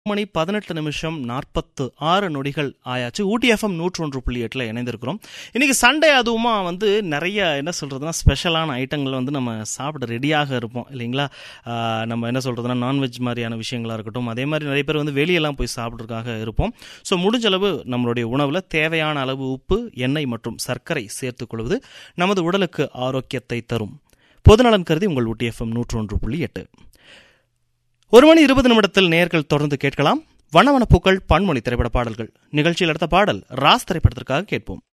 மணி பதினெட்டு நிமிஷம் நாற்பத்து ஆறு நொடிகள் ஆயாச்சு ஊட்டி எஃப்எம் நூற்றொன்று புள்ளி எட்டில் இணைந்திருக்கிறோம் இன்னைக்கு சண்டே அதுவுமா வந்து நிறைய என்ன சொல்றதுன்னா ஸ்பெஷலான ஐட்டங்கள் வந்து நம்ம சாப்பிட ரெடியாக இருப்போம் இல்லைங்களா ஆஹ் நம்ம என்ன சொல்றதுன்னா நான்வெஜ் மாதிரியான விஷயங்களா இருக்கட்டும் அதே மாதிரி நிறைய பேர் வந்து வெளியெல்லாம் போய் சாப்பிட்றதுக்காக இருப்போம் ஸோ முடிஞ்ச அளவு நம்மளுடைய உணவில் தேவையான அளவு உப்பு எண்ணெய் மற்றும் சர்க்கரை சேர்த்துக் கொள்வது நமது உடலுக்கு ஆரோக்கியத்தை தரும் பொதுநலன் கருதி உங்கள் ஊட்டி எஃப்எம் நூற்றொன்று புள்ளி எட்டு ஒரு மணி இருபது நிமிடத்தில் நேர்கள் தொடர்ந்து கேட்கலாம் வண்ணவன பூக்கள் பன்மொழி திரைப்பட பாடல்கள் நிகழ்ச்சியில் அடுத்த பாடல் ராஸ் திரைப்படத்திற்காக கேட்போம்